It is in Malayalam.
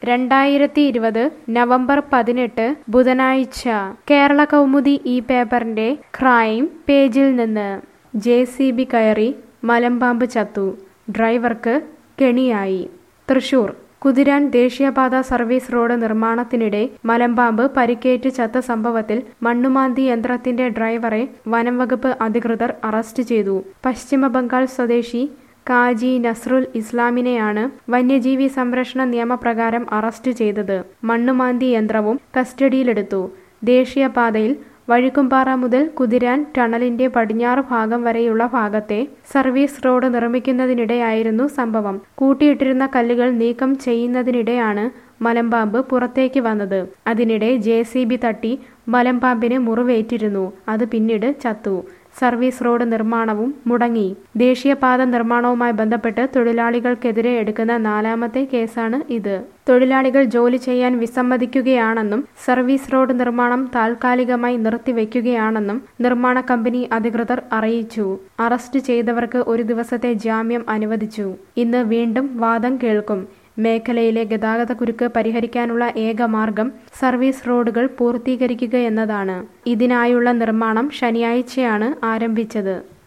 രണ്ടായിരത്തി ഇരുപത് നവംബർ പതിനെട്ട് ബുധനാഴ്ച കേരള കൗമുദി ഈ പേപ്പറിന്റെ ക്രൈം പേജിൽ നിന്ന് ജെ സി ബി കയറി മലമ്പാമ്പ് ചത്തു ഡ്രൈവർക്ക് കെണിയായി തൃശൂർ കുതിരാൻ ദേശീയപാത സർവീസ് റോഡ് നിർമ്മാണത്തിനിടെ മലമ്പാമ്പ് പരിക്കേറ്റ് ചത്ത സംഭവത്തിൽ മണ്ണുമാന്തി യന്ത്രത്തിന്റെ ഡ്രൈവറെ വനംവകുപ്പ് അധികൃതർ അറസ്റ്റ് ചെയ്തു പശ്ചിമ ബംഗാൾ സ്വദേശി കാജി നസ്രുൽ ഇസ്ലാമിനെയാണ് വന്യജീവി സംരക്ഷണ നിയമപ്രകാരം അറസ്റ്റ് ചെയ്തത് മണ്ണുമാന്തി യന്ത്രവും കസ്റ്റഡിയിലെടുത്തു ദേശീയപാതയിൽ വഴുക്കുംപാറ മുതൽ കുതിരാൻ ടണലിന്റെ പടിഞ്ഞാറ് ഭാഗം വരെയുള്ള ഭാഗത്തെ സർവീസ് റോഡ് നിർമ്മിക്കുന്നതിനിടെയായിരുന്നു സംഭവം കൂട്ടിയിട്ടിരുന്ന കല്ലുകൾ നീക്കം ചെയ്യുന്നതിനിടെയാണ് മലമ്പാമ്പ് പുറത്തേക്ക് വന്നത് അതിനിടെ ജെ സി ബി തട്ടി മലമ്പാമ്പിന് മുറിവേറ്റിരുന്നു അത് പിന്നീട് ചത്തു സർവീസ് റോഡ് നിർമ്മാണവും മുടങ്ങി ദേശീയപാത നിർമ്മാണവുമായി ബന്ധപ്പെട്ട് തൊഴിലാളികൾക്കെതിരെ എടുക്കുന്ന നാലാമത്തെ കേസാണ് ഇത് തൊഴിലാളികൾ ജോലി ചെയ്യാൻ വിസമ്മതിക്കുകയാണെന്നും സർവീസ് റോഡ് നിർമ്മാണം താൽക്കാലികമായി നിർത്തിവെക്കുകയാണെന്നും നിർമ്മാണ കമ്പനി അധികൃതർ അറിയിച്ചു അറസ്റ്റ് ചെയ്തവർക്ക് ഒരു ദിവസത്തെ ജാമ്യം അനുവദിച്ചു ഇന്ന് വീണ്ടും വാദം കേൾക്കും മേഖലയിലെ ഗതാഗതക്കുരുക്ക് പരിഹരിക്കാനുള്ള ഏക മാർഗം സർവീസ് റോഡുകൾ പൂർത്തീകരിക്കുക എന്നതാണ് ഇതിനായുള്ള നിർമ്മാണം ശനിയാഴ്ചയാണ് ആരംഭിച്ചത്